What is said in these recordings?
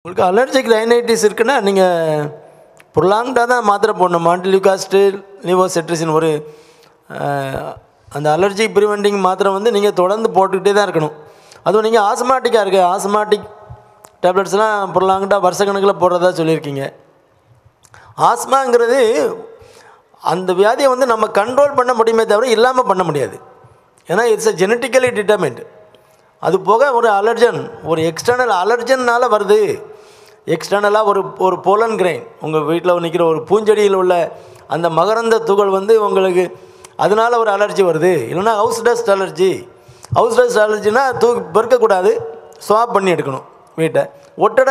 உங்களுக்கு allergic rhinitis இருக்குன்னா நீங்கள் ப்ரொலாங்டாக தான் மாத்திரை போடணும் மாண்டிலிகாஸ்ட்டு லிவோசெட்ரிசின் ஒரு அஹ், அந்த அலர்ஜி ப்ரிவெண்டிங் மாத்திரை வந்து நீங்கள் தொடர்ந்து போட்டுக்கிட்டே தான் இருக்கணும் அதுவும் நீங்கள் ஆஸ்மாட்டிக்காக இருக்குது ஆஸ்மாட்டிக் டேப்லெட்ஸ்லாம் ப்ரொலாங்டாக வருஷக்கணக்கில் போடுறதா சொல்லியிருக்கீங்க ஆஸ்மாங்கிறது அந்த வியாதியை வந்து நம்ம கண்ட்ரோல் பண்ண முடியுமே தவிர இல்லாமல் பண்ண முடியாது ஏன்னா இட்ஸ் a genetically determined அது போக ஒரு அலர்ஜன் ஒரு எக்ஸ்டர்னல் அலர்ஜன்னால் வருது எக்ஸ்டர்னலாக ஒரு ஒரு போலன் கிரைன் உங்கள் வீட்டில் நிற்கிற ஒரு பூஞ்செடியில் உள்ள அந்த மகரந்த துகள் வந்து உங்களுக்கு அதனால ஒரு அலர்ஜி வருது இல்லைன்னா house dust allergy house dust அலர்ஜினா தூக்கி பெருக்கக்கூடாது ஸ்வாப் பண்ணி எடுக்கணும் வீட்டை ஒட்டடை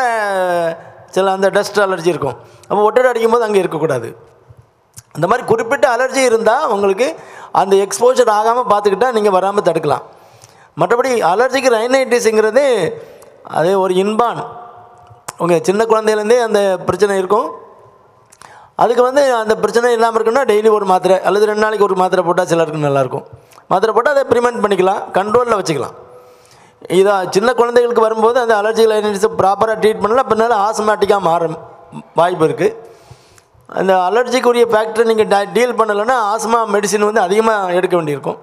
சில அந்த டஸ்ட் அலர்ஜி இருக்கும் அப்போ ஒட்டடை அடிக்கும்போது அங்கே இருக்கக்கூடாது அந்த மாதிரி குறிப்பிட்ட அலர்ஜி இருந்தால் உங்களுக்கு அந்த எக்ஸ்போஜர் ஆகாமல் பார்த்துக்கிட்டா நீங்கள் வராமல் தடுக்கலாம் மற்றபடி அலர்ஜிக்கு ரைனைட்டிஸுங்கிறது அது ஒரு இன்பான் உங்கள் சின்ன குழந்தையிலேருந்தே அந்த பிரச்சனை இருக்கும் அதுக்கு வந்து அந்த பிரச்சனை இல்லாமல் இருக்குன்னா டெய்லி ஒரு மாத்திரை அல்லது ரெண்டு நாளைக்கு ஒரு மாத்திரை போட்டால் சிலருக்கு நல்லாயிருக்கும் மாத்திரை போட்டால் அதை ப்ரிமெண்ட் பண்ணிக்கலாம் கண்ட்ரோலில் வச்சுக்கலாம் இதா சின்ன குழந்தைகளுக்கு வரும்போது அந்த அலர்ஜி லைனிஸை ப்ராப்பராக ட்ரீட் பண்ணல பின்னால் ஆஸ்மாட்டிக்காக மாற வாய்ப்பு இருக்குது அந்த அலர்ஜிக்குரிய ஃபேக்டரை நீங்கள் டீல் பண்ணலைன்னா ஆஸ்மா மெடிசின் வந்து அதிகமாக எடுக்க வேண்டியிருக்கும்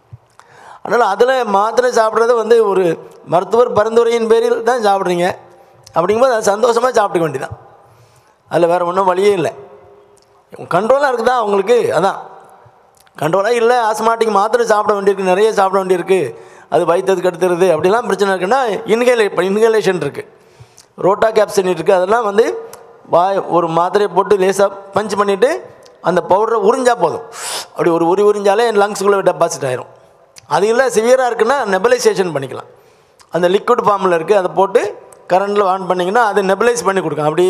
அதனால் அதில் மாத்திரை சாப்பிட்றது வந்து ஒரு மருத்துவர் பரிந்துரையின் பேரில் தான் சாப்பிட்றீங்க அப்படிங்கும்போது அது சந்தோஷமாக சாப்பிட்டுக்க வேண்டியதான் அதில் வேறு ஒன்றும் வழியே இல்லை கண்ட்ரோலாக இருக்குதா உங்களுக்கு அதான் கண்ட்ரோலாக இல்லை ஆஸ்மாட்டிக் மாத்திரை சாப்பிட வேண்டியிருக்கு நிறைய சாப்பிட வேண்டியிருக்கு அது வயிற்றுக்கு எடுத்துருது அப்படிலாம் பிரச்சனை இருக்குன்னா இன்ஹேலே இன்ஹேலேஷன் இருக்குது ரோட்டா கேப்சன் இருக்குது அதெல்லாம் வந்து வாய் ஒரு மாத்திரையை போட்டு லேசாக பஞ்ச் பண்ணிவிட்டு அந்த பவுடரை உறிஞ்சா போதும் அப்படி ஒரு உரி உறிஞ்சாலே லங்ஸுக்குள்ளே டெபாசிட் ஆயிரும் அது இல்லை சிவியராக இருக்குன்னா நெபலைசேஷன் பண்ணிக்கலாம் அந்த லிக்விட் ஃபார்மில் இருக்குது அதை போட்டு கரண்டில் ஆன் பண்ணிங்கன்னா அது நெபலைஸ் பண்ணி கொடுக்கும் அப்படி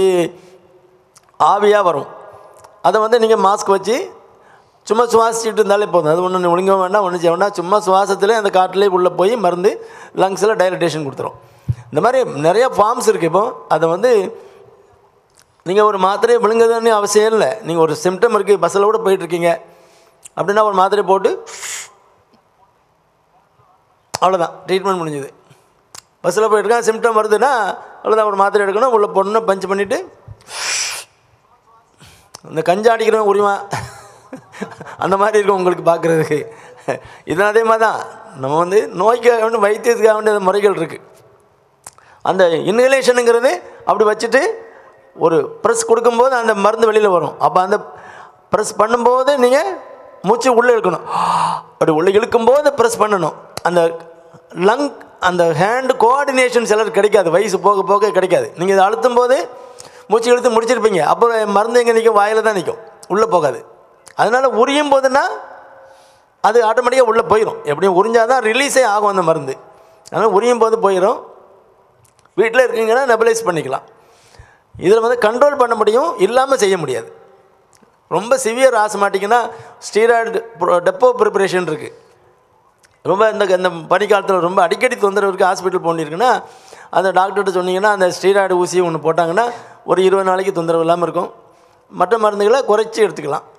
ஆவியாக வரும் அதை வந்து நீங்கள் மாஸ்க் வச்சு சும்மா சுவாசிச்சுட்டு இருந்தாலே போதும் அது ஒன்று ஒழுங்க வேண்டாம் ஒன்று செய்ய வேண்டாம் சும்மா சுவாசத்திலே அந்த காட்டிலே உள்ளே போய் மருந்து லங்ஸில் டைலட்டேஷன் கொடுத்துரும் இந்த மாதிரி நிறைய ஃபார்ம்ஸ் இருக்குது இப்போ அதை வந்து நீங்கள் ஒரு மாத்திரையை விழுங்குதுன்னு அவசியம் இல்லை நீங்கள் ஒரு சிம்டம் இருக்குது பஸ்ஸில் கூட போயிட்டுருக்கீங்க அப்படின்னா ஒரு மாத்திரை போட்டு அவ்வளோதான் ட்ரீட்மெண்ட் முடிஞ்சுது பஸ்ஸில் போயிட்டுருக்கேன் சிம்டம் வருதுன்னா அவ்வளோதான் ஒரு மாத்திரை எடுக்கணும் உள்ளே பொண்ணு பஞ்ச் பண்ணிவிட்டு இந்த கஞ்சா அடிக்கிறவன் உரிமை அந்த மாதிரி இருக்கும் உங்களுக்கு பார்க்குறதுக்கு இது அதே மாதிரி தான் நம்ம வந்து நோய்க்காக வேண்டிய வைத்தியத்துக்காக வேண்டிய முறைகள் இருக்குது அந்த இன்ஹலேஷனுங்கிறது அப்படி வச்சுட்டு ஒரு ப்ரெஸ் கொடுக்கும்போது அந்த மருந்து வெளியில் வரும் அப்போ அந்த ப்ரெஸ் பண்ணும்போது நீங்கள் மூச்சு உள்ளே இழுக்கணும் அப்படி உள்ளே இழுக்கும்போது ப்ரெஸ் பண்ணணும் அந்த லங் அந்த ஹேண்டு கோஆர்டினேஷன் சிலர் கிடைக்காது வயசு போக போக கிடைக்காது நீங்கள் இதை அழுத்தும் போது மூச்சு இழுத்து முடிச்சிருப்பீங்க அப்புறம் மருந்து எங்கே நிற்கும் வாயில் தான் நிற்கும் உள்ளே போகாது அதனால் உரியும் போதுன்னா அது ஆட்டோமேட்டிக்காக உள்ளே போயிடும் எப்படியும் உறிஞ்சால் தான் ரிலீஸே ஆகும் அந்த மருந்து அதனால் உரியும் போது போயிடும் வீட்டில் இருக்கீங்கன்னா நெபலைஸ் பண்ணிக்கலாம் இதில் வந்து கண்ட்ரோல் பண்ண முடியும் இல்லாமல் செய்ய முடியாது ரொம்ப சிவியர் ஆசமாட்டிங்கன்னா ஸ்டீராய்டு டெப்போ ப்ரிப்பரேஷன் இருக்குது ரொம்ப இந்த இந்த பனிக்காலத்தில் ரொம்ப அடிக்கடி தொந்தரவு இருக்குது ஹாஸ்பிட்டல் போனிருக்குன்னா அந்த டாக்டர்கிட்ட சொன்னீங்கன்னா அந்த ஸ்டீராய்டு ஊசி ஒன்று போட்டாங்கன்னா ஒரு இருபது நாளைக்கு தொந்தரவு இல்லாமல் இருக்கும் மற்ற மருந்துகளை குறைச்சி எடுத்துக்கலாம்